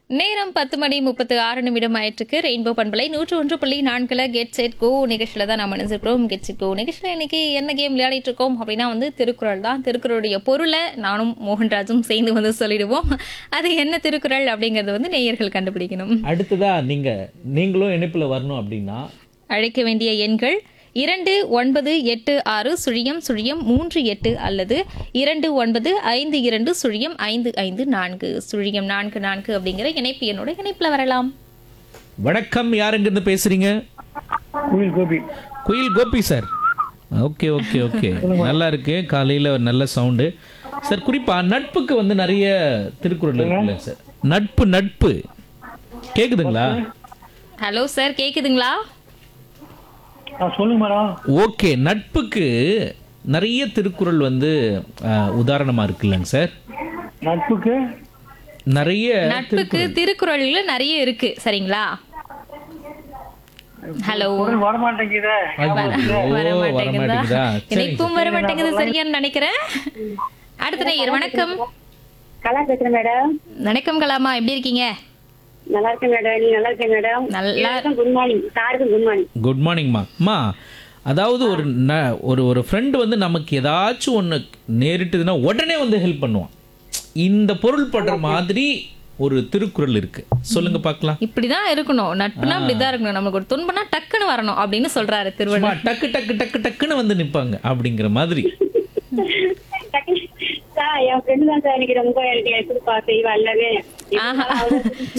நேரம் பத்து மணி முப்பத்து ஆறு நிமிடம் ஆயிட்டுருக்கு ரெயின்போ பண்பலை நூற்று ஒன்று புள்ளி நான்குல கெட் செட் கோ நிகழ்ச்சியில தான் நம்ம நினைச்சிருக்கிறோம் கெட் செட் கோ நிகழ்ச்சியில் இன்னைக்கு என்ன கேம் விளையாடிட்டு இருக்கோம் அப்படின்னா வந்து திருக்குறள் தான் திருக்குறளுடைய பொருளை நானும் மோகன்ராஜும் சேர்ந்து வந்து சொல்லிடுவோம் அது என்ன திருக்குறள் அப்படிங்கறது வந்து நேயர்கள் கண்டுபிடிக்கணும் அடுத்ததா நீங்க நீங்களும் இணைப்புல வரணும் அப்படின்னா அழைக்க வேண்டிய எண்கள் இரண்டு ஒன்பது எட்டு ஆறு சுழியம் சுழியம் மூன்று எட்டு அல்லது இரண்டு ஒன்பது ஐந்து இரண்டு சுழியம் ஐந்து ஐந்து நான்கு சுழியம் நான்கு நான்கு அப்படிங்கிற இணைப்பு எண்ணோட இணைப்புல வரலாம் வணக்கம் யாருங்க இருந்து பேசுறீங்க Kuyil Gopi Kuyil Gopi sir okay okay okay நல்லா இருக்கு காலையில ஒரு நல்ல சவுண்டு சார் குறிப்பா நட்புக்கு வந்து நிறைய திருக்குறள் இருக்குல்ல சார் நட்பு நட்பு கேக்குதுங்களா ஹலோ சார் கேக்குதுங்களா ஆ சொல்லுங்க மேடம் ஓகே நட்புக்கு நிறைய திருக்குறள் வந்து அஹ், உதாரணமா இருக்குல்லங்க சார் நட்புக்கு நிறைய நட்புக்கு திருக்குறள்ல நிறைய இருக்கு சரிங்களா ஹலோ பொருள் வரமாட்டேங்குதே ஐயோ, வர வர மாட்டேங்குதா மாட்டேங்குதா சரி இணைப்பும் வர மாட்டேங்குது சரியான்னு நினைக்கிறேன் அடுத்த நேயர் வணக்கம் கலா பேசுறேன் மேடம் வணக்கம் கலாமா எப்படி இருக்கீங்க நல்லா இருக்கேன் மேடம் நீ நல்லா இருக்கேன் மேடம் நல்லா குட் மார்னிங் சாருக்கும் குட் மார்னிங் குட் மார்னிங்மா அம்மா அதாவது ஒரு ந- ஒரு ஒரு ஃப்ரெண்டு வந்து நமக்கு ஏதாச்சும் ஒன்று நேரிட்டதுன்னா உடனே வந்து ஹெல்ப் பண்ணுவான் இந்த பொருள் படுற மாதிரி ஒரு திருக்குறள் இருக்கு சொல்லுங்க பார்க்கலாம் இப்படிதான் இருக்கணும் நட்புனா இப்படிதான் இருக்கணும் நமக்கு ஒரு துன்பம்னா டக்குன்னு வரணும் அப்படின்னு சொல்றாரு திருவள்ளுவர் சும்மா டக்கு டக்கு டக்கு டக்குன்னு வந்து நிப்பாங்க அப்படிங்கிற மாதிரி சார் என் ஃப்ரெண்டு தான் சார் எனக்கு ரொம்ப எனக்கு கொடுப்பா செய்வா எல்லாமே ஆஹா